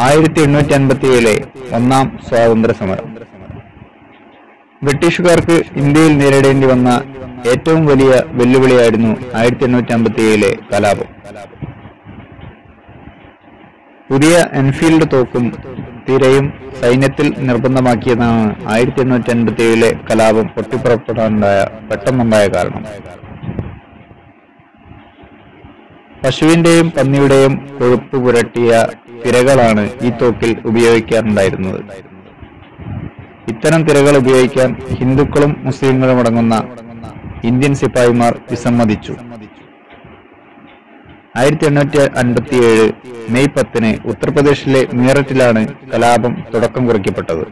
ആയിരത്തി എണ്ണൂറ്റി അൻപത്തി ഏഴിലെ ഒന്നാം സ്വാതന്ത്ര്യ സമരം ബ്രിട്ടീഷുകാർക്ക് ഇന്ത്യയിൽ നേരിടേണ്ടി വന്ന ഏറ്റവും വലിയ വെല്ലുവിളിയായിരുന്നു ആയിരത്തി എണ്ണൂറ്റി അമ്പത്തി ഏഴിലെ കലാപം പുതിയ എൻഫീൽഡ് തോക്കും തിരയും സൈന്യത്തിൽ നിർബന്ധമാക്കിയതാണ് ആയിരത്തി എണ്ണൂറ്റി അൻപത്തി ഏഴിലെ കലാപം പൊട്ടിപ്പുറപ്പെടാനുണ്ടായ പെട്ടെന്നുണ്ടായ കാരണം പശുവിന്റെയും പന്നിയുടെയും കൊഴുപ്പ് പുരട്ടിയ തിരകളാണ് ഈ തോക്കിൽ ഉപയോഗിക്കാറുണ്ടായിരുന്നത് ഇത്തരം തിരകൾ ഉപയോഗിക്കാൻ ഹിന്ദുക്കളും മുസ്ലിങ്ങളും അടങ്ങുന്ന ഇന്ത്യൻ സിപ്പാഹിമാർ വിസമ്മതിച്ചു ആയിരത്തി എണ്ണൂറ്റി അൻപത്തി ഏഴ് മെയ് പത്തിന് ഉത്തർപ്രദേശിലെ മീററ്റിലാണ് കലാപം തുടക്കം കുറിക്കപ്പെട്ടത്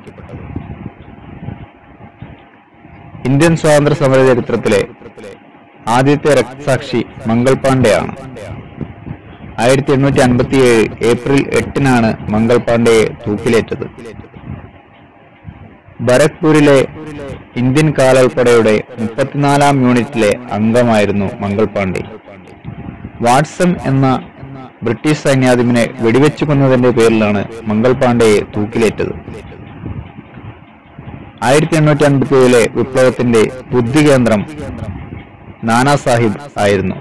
ഇന്ത്യൻ സ്വാതന്ത്ര്യ സമര ചരിത്രത്തിലെ ആദ്യത്തെ രക്തസാക്ഷി മംഗൾ പാണ്ഡെയാണ് ആയിരത്തി എണ്ണൂറ്റി അൻപത്തി ഏഴ് ഏപ്രിൽ എട്ടിനാണ് മംഗൾ പാണ്ഡെയെ തൂക്കിലേറ്റത് ബരക്പൂരിലെ ഇന്ത്യൻ കാലാൾപ്പടയുടെ മുപ്പത്തിനാലാം യൂണിറ്റിലെ അംഗമായിരുന്നു മംഗൾ പാണ്ഡെ വാട്സൺ എന്ന ബ്രിട്ടീഷ് സൈന്യാധിപനെ വെടിവെച്ചു കൊന്നതിന്റെ പേരിലാണ് മംഗൾ പാണ്ഡെയെ തൂക്കിലേറ്റത് ആയിരത്തി എണ്ണൂറ്റി അൻപത്തി ഏഴിലെ വിപ്ലവത്തിന്റെ ബുദ്ധികേന്ദ്രം നാനാ സാഹിബ് ആയിരുന്നു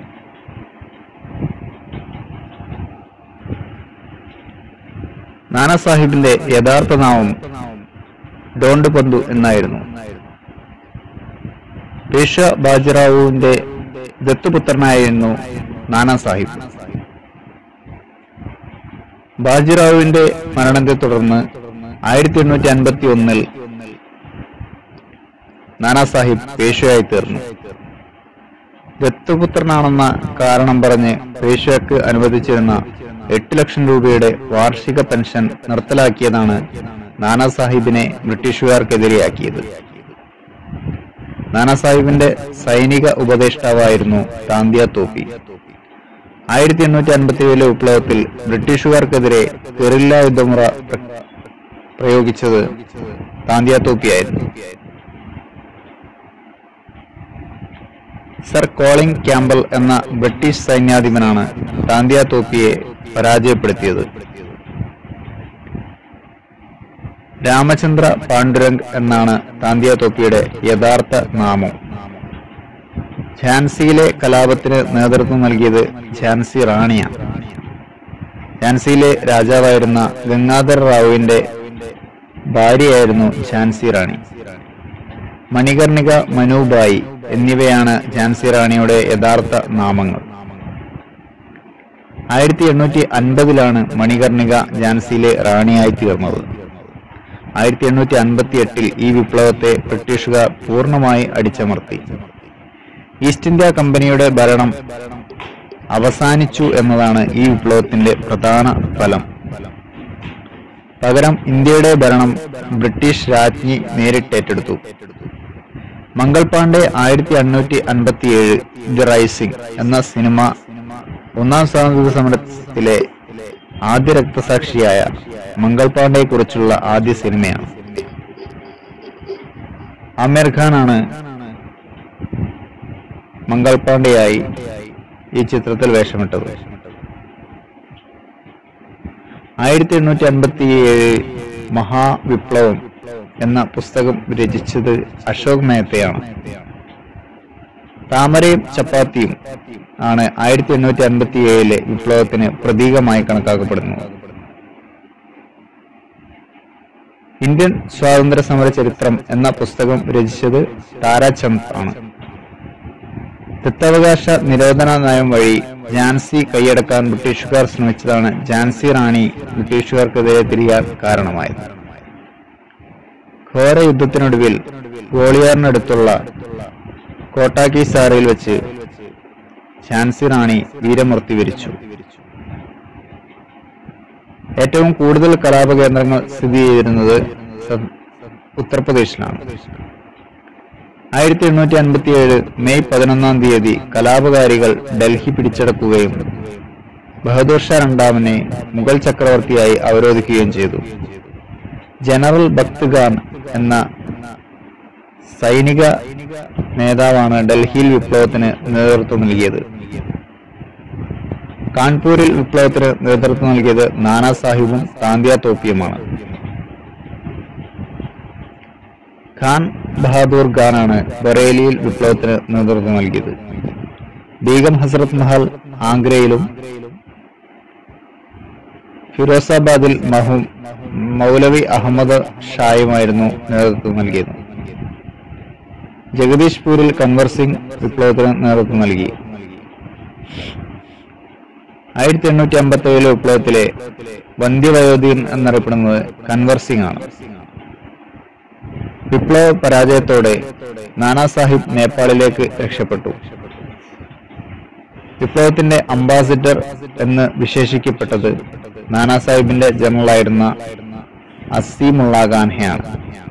നാനാ സാഹിബിന്റെ യഥാർത്ഥ നാമം ഡോണ്ട് പന്തു എന്നായിരുന്നു പേഷ ബാജിറാവുവിന്റെ ദത്തുപുത്രനായിരുന്നു നാനാ സാഹിബ് ബാജിറാവുവിന്റെ മരണത്തെ തുടർന്ന് ആയിരത്തി എണ്ണൂറ്റി അൻപത്തി ഒന്നിൽ നാനാ സാഹിബ് പേഷയായി തീർന്നു ദത്തുപുത്രനാണെന്ന കാരണം പറഞ്ഞ് പേഷയ്ക്ക് അനുവദിച്ചിരുന്ന എട്ട് ലക്ഷം രൂപയുടെ വാർഷിക പെൻഷൻ നിർത്തലാക്കിയതാണ് നാനാ സാഹിബിനെ ബ്രിട്ടീഷുകാർക്കെതിരെയാക്കിയത് നാനാ സാഹിബിന്റെ സൈനിക ഉപദേഷ്ടാവായിരുന്നു താന്തിയ തോപ്പി ആയിരത്തി എണ്ണൂറ്റി അൻപത്തി ഏഴിലെ വിപ്ലവത്തിൽ ബ്രിട്ടീഷുകാർക്കെതിരെ ഗറില്ല യുദ്ധമുറ പ്ര- പ്രയോഗിച്ചത് താന്തിയ തോപ്പിയായിരുന്നു സർ കോളിംഗ് ക്യാമ്പൽ എന്ന ബ്രിട്ടീഷ് സൈന്യാധിപനാണ് താന്തിയ തോപ്പിയെ പരാജയപ്പെടുത്തിയത് രാമചന്ദ്ര പാണ്ഡുരംഗ് എന്നാണ് താന്തിയ തോപ്പിയുടെ യഥാർത്ഥ നാമം ഝാൻസിയിലെ കലാപത്തിന് നേതൃത്വം നൽകിയത് ഝാൻസി റാണിയാണ് ഝാൻസിയിലെ രാജാവായിരുന്ന ഗംഗാധര റാവുവിന്റെ ഭാര്യയായിരുന്നു ഝാൻസി റാണി മണികർണിക മനുബായി എന്നിവയാണ് ഝാൻസി റാണിയുടെ യഥാർത്ഥ നാമങ്ങൾ ആയിരത്തി എണ്ണൂറ്റി അൻപതിലാണ് മണികർണിക ഝാൻസിയിലെ റാണിയായി തീർന്നത് ആയിരത്തി എണ്ണൂറ്റി അൻപത്തി എട്ടിൽ ഈ വിപ്ലവത്തെ ബ്രിട്ടീഷുകാർ പൂർണ്ണമായി അടിച്ചമർത്തി ഈസ്റ്റ് ഇന്ത്യ കമ്പനിയുടെ ഭരണം അവസാനിച്ചു എന്നതാണ് ഈ വിപ്ലവത്തിന്റെ പ്രധാന ഫലം പകരം ഇന്ത്യയുടെ ഭരണം ബ്രിട്ടീഷ് രാജ്ഞി നേരിട്ടേറ്റെടുത്തു മംഗൾ പാണ്ഡെ ആയിരത്തി എണ്ണൂറ്റി അൻപത്തി ഏഴ് ദി റൈസിംഗ് എന്ന സിനിമ ഒന്നാം സ്വാതന്ത്ര്യ സമരത്തിലെ ആദ്യ രക്തസാക്ഷിയായ മംഗൾ പാണ്ഡെയെ കുറിച്ചുള്ള ആദ്യ സിനിമയാണ് ആമിർ ഖാനാണ് മംഗൾ പാണ്ഡെയായി ഈ ചിത്രത്തിൽ വേഷമിട്ടത് ആയിരത്തി എണ്ണൂറ്റി അൻപത്തി ഏഴ് മഹാവിപ്ലവം എന്ന പുസ്തകം രചിച്ചത് അശോക് മേത്തയാണ് താമരയും ചപ്പാത്തിയും ആണ് ആയിരത്തി എണ്ണൂറ്റി അൻപത്തി ഏഴിലെ വിപ്ലവത്തിന് പ്രതീകമായി കണക്കാക്കപ്പെടുന്നത് ഇന്ത്യൻ സ്വാതന്ത്ര്യ സമര ചരിത്രം എന്ന പുസ്തകം രചിച്ചത് താരാചന്ദ് ആണ് ദത്തവകാശ നിരോധന നയം വഴി ഝാൻസി കൈയടക്കാൻ ബ്രിട്ടീഷുകാർ ശ്രമിച്ചതാണ് ഝാൻസി റാണി ബ്രിട്ടീഷുകാർക്കെതിരെ തിരിയാൻ കാരണമായത് ഘോര യുദ്ധത്തിനൊടുവിൽ ഗോളിയാറിനടുത്തുള്ള കോട്ടാക്കി സാറയിൽ വെച്ച് ഝാൻസി റാണി വീരമൃത്യു വരിച്ചു ഏറ്റവും കൂടുതൽ കലാപകേന്ദ്രങ്ങൾ സ്ഥിതി ചെയ്തിരുന്നത് സ- ഉത്തർപ്രദേശിലാണ് ആയിരത്തി എണ്ണൂറ്റി അൻപത്തി ഏഴ് മെയ് പതിനൊന്നാം തീയതി കലാപകാരികൾ ഡൽഹി പിടിച്ചടക്കുകയും ബഹദൂർ ഷാ രണ്ടാമനെ മുഗൾ ചക്രവർത്തിയായി അവരോധിക്കുകയും ചെയ്തു ജനറൽ ഭക്ത് ഖാൻ എന്ന സൈനിക നേതാവാണ് ഡൽഹിയിൽ വിപ്ലവത്തിന് നേതൃത്വം നൽകിയത് കാൺപൂരിൽ വിപ്ലവത്തിന് നേതൃത്വം നൽകിയത് നാനാ സാഹിബും താന്തിയ തോപ്പിയുമാണ് ഖാൻ ബഹാദൂർ ഖാനാണ് ബറേലിയിൽ വിപ്ലവത്തിന് നേതൃത്വം നൽകിയത് ബീഗം ഹസ്രത് മഹൽ ആഗ്രയിലും ഫിറോസാബാദിൽ മഹു മൗലവി അഹമ്മദ് ഷായുമായിരുന്നു നേതൃത്വം നൽകിയത് ജഗദീഷ്പൂരിൽ കൻവർ സിംഗ് വിപ്ലവത്തിന് നേതൃത്വം നൽകി ആയിരത്തി എണ്ണൂറ്റി അമ്പത്തി ഏഴിലെ വിപ്ലവത്തിലെ വന്ധ്യവയോധീൻ എന്നറിയപ്പെടുന്നത് കൻവർ സിംഗ് ആണ് വിപ്ലവ പരാജയത്തോടെ നാനാ സാഹിബ് നേപ്പാളിലേക്ക് രക്ഷപ്പെട്ടു വിപ്ലവത്തിന്റെ അംബാസിഡർ എന്ന് വിശേഷിക്കപ്പെട്ടത് നാനാ സാഹിബിന്റെ ജനറലായിരുന്ന അസീമുള്ള ഖാൻഹയാണ്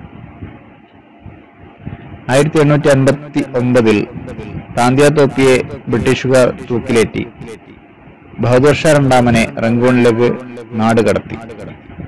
ആയിരത്തി എണ്ണൂറ്റി അൻപത്തി ഒമ്പതിൽ താന്തിയ തോപ്പിയെ ബ്രിട്ടീഷുകാർ തൂക്കിലേറ്റി ബഹദൂർ ഷാ രണ്ടാമനെ റംഗൂണിലേക്ക് നാട് കടത്തി